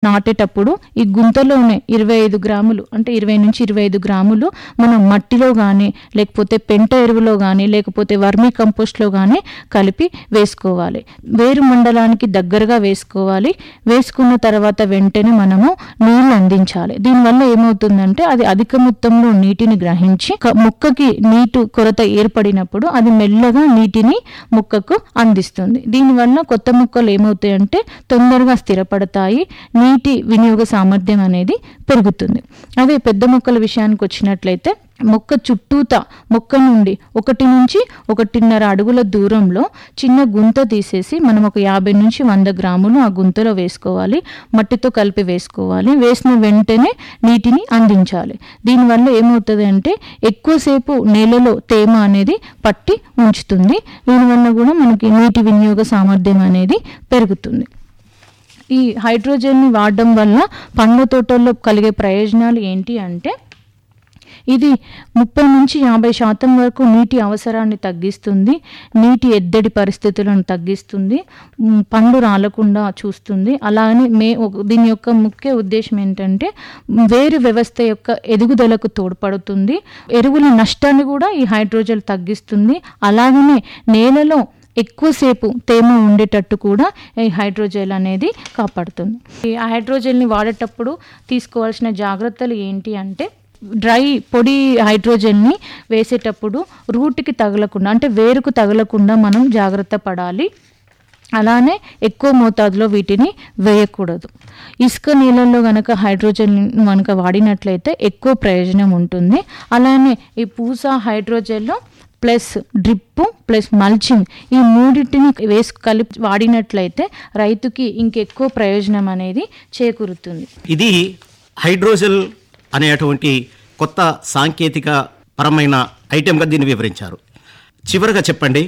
నాటేటప్పుడు ఈ గుంతలోనే ఇరవై ఐదు గ్రాములు అంటే ఇరవై నుంచి ఇరవై ఐదు గ్రాములు మనం మట్టిలో కానీ లేకపోతే పెంట ఎరువులో కానీ లేకపోతే వర్మీ కంపోస్ట్లో కానీ కలిపి వేసుకోవాలి వేరు మండలానికి దగ్గరగా వేసుకోవాలి వేసుకున్న తర్వాత వెంటనే మనము నీళ్ళు అందించాలి దీనివల్ల ఏమవుతుందంటే అది అధిక మొత్తంలో నీటిని గ్రహించి క- మొక్కకి నీటి కొరత ఏర్పడినప్పుడు అది మెల్లగా నీటిని మొక్కకు అందిస్తుంది దీనివల్ల కొత్త మొక్కలు ఏమవుతాయంటే తొందరగా స్థిరపడతాయి నీటి వినియోగ సామర్థ్యం అనేది పెరుగుతుంది అదే పెద్ద మొక్కల విషయానికి వచ్చినట్లయితే మొక్క చుట్టూత మొక్క నుండి ఒకటి నుంచి ఒకటిన్నర అడుగుల దూరంలో చిన్న గుంత తీసేసి మనం ఒక యాభై నుంచి వంద గ్రాములు ఆ గుంతలో వేసుకోవాలి మట్టితో కలిపి వేసుకోవాలి వేసిన వెంటనే నీటిని అందించాలి దీనివల్ల ఏమవుతుంది అంటే ఎక్కువసేపు నేలలో తేమ అనేది పట్టి ఉంచుతుంది దీనివల్ల కూడా మనకి నీటి వినియోగ సామర్థ్యం అనేది పెరుగుతుంది ఈ హైడ్రోజన్ని వాడడం వల్ల పండ్ల తోటల్లో కలిగే ప్రయోజనాలు ఏంటి అంటే ఇది ముప్పై నుంచి యాభై శాతం వరకు నీటి అవసరాన్ని తగ్గిస్తుంది నీటి ఎద్దడి పరిస్థితులను తగ్గిస్తుంది మ్, పండు రాలకుండా చూస్తుంది అలానే మే ఒక- దీని యొక్క ముఖ్య ఉద్దేశం ఏంటంటే మ్, వేరు వ్యవస్థ యొక్క ఎదుగుదలకు తోడ్పడుతుంది ఎరువుల నష్టాన్ని కూడా ఈ హైడ్రోజన్ తగ్గిస్తుంది అలాగనే నేలలో ఎక్కువసేపు తేమ ఉండేటట్టు కూడా ఈ హైడ్రోజెల్ అనేది కాపాడుతుంది ఈ హైడ్రోజెల్ని వాడేటప్పుడు తీసుకోవాల్సిన జాగ్రత్తలు ఏంటి అంటే డ్రై పొడి హైడ్రోజన్ని వేసేటప్పుడు రూట్కి తగలకుండా అంటే వేరుకు తగలకుండా మనం జాగ్రత్త పడాలి అలానే ఎక్కువ మోతాదులో వీటిని వేయకూడదు ఇసుక నీళ్ళల్లో గనక హైడ్రోజన్ కనుక వాడినట్లయితే ఎక్కువ ప్రయోజనం ఉంటుంది అలానే ఈ పూస హైడ్రోజన్లో ప్లస్ డ్రిప్ ప్లస్ మల్చింగ్ ఈ మూడింటిని వేసి కలిపి వాడినట్లయితే రైతుకి ఇంకెక్కువ ప్రయోజనం అనేది చేకూరుతుంది ఇది హైడ్రోజెల్ అనేటువంటి కొత్త సాంకేతిక పరమైన ఐటెంగా దీన్ని వివరించారు చివరగా చెప్పండి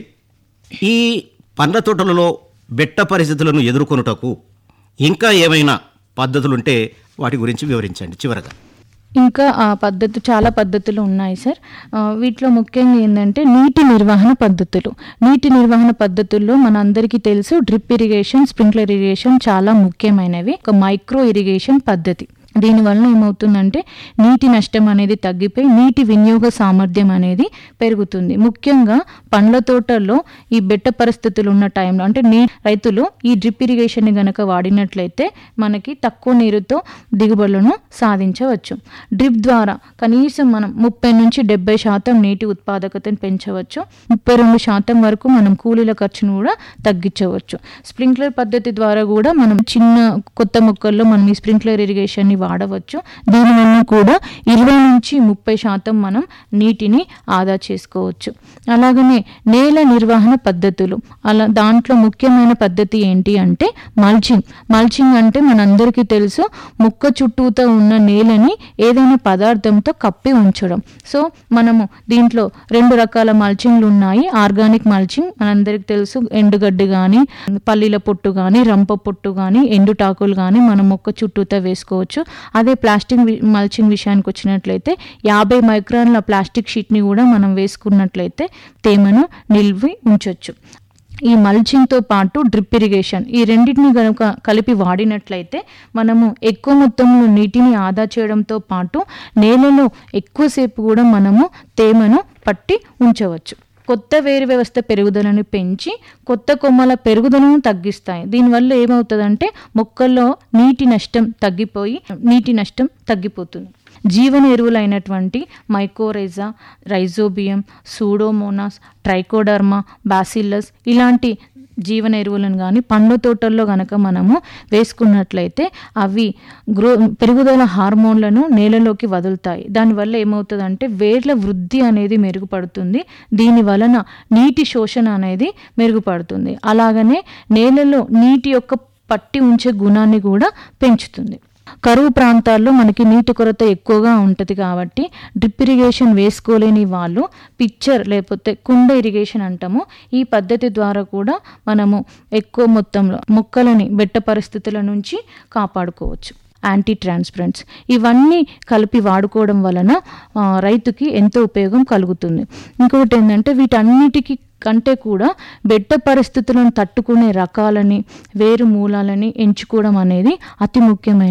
ఈ పండ్ల తోటలలో బెట్ట పరిస్థితులను ఎదుర్కొనుటకు ఇంకా ఏమైనా పద్ధతులుంటే వాటి గురించి వివరించండి చివరగా ఇంకా ఆ పద్ధతి చాలా పద్ధతులు ఉన్నాయి సార్ ఆ, వీటిలో ముఖ్యంగా ఏంటంటే నీటి నిర్వహణ పద్ధతులు నీటి నిర్వహణ పద్ధతుల్లో మనందరికీ తెలుసు డ్రిప్ ఇరిగేషన్ స్ప్రింక్లర్ ఇరిగేషన్ చాలా ముఖ్యమైనవి ఒక మైక్రో ఇరిగేషన్ పద్ధతి దీనివల్ల ఏమవుతుందంటే నీటి నష్టం అనేది తగ్గిపోయి నీటి వినియోగ సామర్థ్యం అనేది పెరుగుతుంది ముఖ్యంగా పండ్ల తోటల్లో ఈ బెట్ట పరిస్థితులు ఉన్న టైంలో అంటే నీ రైతులు ఈ డ్రిప్ ఇరిగేషన్ గనక వాడినట్లయితే మనకి తక్కువ నీరుతో దిగుబడులను సాధించవచ్చు డ్రిప్ ద్వారా కనీసం మనం ముప్పై నుంచి డెబ్బై శాతం నీటి ఉత్పాదకతను పెంచవచ్చు ముప్పై రెండు శాతం వరకు మనం కూలీల ఖర్చును కూడా తగ్గించవచ్చు స్ప్రింక్లర్ పద్ధతి ద్వారా కూడా మనం చిన్న కొత్త మొక్కల్లో మనం ఈ స్ప్రింక్లర్ ఇరిగేషన్ని వాడవచ్చు దీనివల్ల కూడా ఇరవై నుంచి ముప్పై శాతం మనం నీటిని ఆదా చేసుకోవచ్చు అలాగనే నేల నిర్వహణ పద్ధతులు అలా దాంట్లో ముఖ్యమైన పద్ధతి ఏంటి అంటే మల్చింగ్ మల్చింగ్ అంటే మనందరికీ తెలుసు మొక్క చుట్టూతో ఉన్న నేలని ఏదైనా పదార్థంతో కప్పి ఉంచడం సో మనము దీంట్లో రెండు రకాల మల్చింగ్లు ఉన్నాయి ఆర్గానిక్ మల్చింగ్ మనందరికీ తెలుసు ఎండుగడ్డి కానీ పల్లీల పొట్టు కానీ రంప పొట్టు కానీ ఎండుటాకులు కానీ మనం మొక్క చుట్టూతో వేసుకోవచ్చు అదే ప్లాస్టిక్ వి- మల్చింగ్ విషయానికి వచ్చినట్లయితే యాభై మైక్రాన్ల ప్లాస్టిక్ షీట్ని కూడా మనం వేసుకున్నట్లయితే తేమను నిల్వి ఉంచవచ్చు ఈ మల్చింగ్తో పాటు డ్రిప్ ఇరిగేషన్ ఈ రెండింటిని కనుక కలిపి వాడినట్లయితే మనము ఎక్కువ మొత్తంలో నీటిని ఆదా చేయడంతో పాటు నేలలో ఎక్కువసేపు కూడా మనము తేమను పట్టి ఉంచవచ్చు కొత్త వేరు వ్యవస్థ పెరుగుదలను పెంచి కొత్త కొమ్మల పెరుగుదలను తగ్గిస్తాయి దీనివల్ల ఏమవుతుందంటే మొక్కల్లో నీటి నష్టం తగ్గిపోయి నీటి నష్టం తగ్గిపోతుంది జీవన ఎరువులైనటువంటి mycorrhiza rhizobium pseudomonas trichoderma bacillus ఇలాంటి జీవన ఎరువులను కానీ పండ్ల తోటల్లో గనక మనము వేసుకున్నట్లయితే అవి గ్రో పెరుగుదల హార్మోన్లను నేలలోకి వదులుతాయి దానివల్ల ఏమవుతుందంటే వేర్ల వృద్ధి అనేది మెరుగుపడుతుంది దీని వలన నీటి శోషణ అనేది మెరుగుపడుతుంది అలాగనే నేలలో నీటి యొక్క పట్టి ఉంచే గుణాన్ని కూడా పెంచుతుంది కరువు ప్రాంతాల్లో మనకి నీటి కొరత ఎక్కువగా ఉంటుంది కాబట్టి డ్రిప్ ఇరిగేషన్ వేసుకోలేని వాళ్ళు పిక్చర్ లేకపోతే కుండ ఇరిగేషన్ అంటాము ఈ పద్ధతి ద్వారా కూడా మనము ఎక్కువ మొత్తంలో మొక్కలని బెట్ట పరిస్థితుల నుంచి కాపాడుకోవచ్చు యాంటీ ట్రాన్స్పరెంట్స్ ఇవన్నీ కలిపి వాడుకోవడం వలన ఆ, రైతుకి ఎంతో ఉపయోగం కలుగుతుంది ఇంకొకటి ఏంటంటే వీటన్నిటికీ కంటే కూడా బెట్ట పరిస్థితులను తట్టుకునే రకాలని వేరు మూలాలని ఎంచుకోవడం అనేది అతి ముఖ్యమైన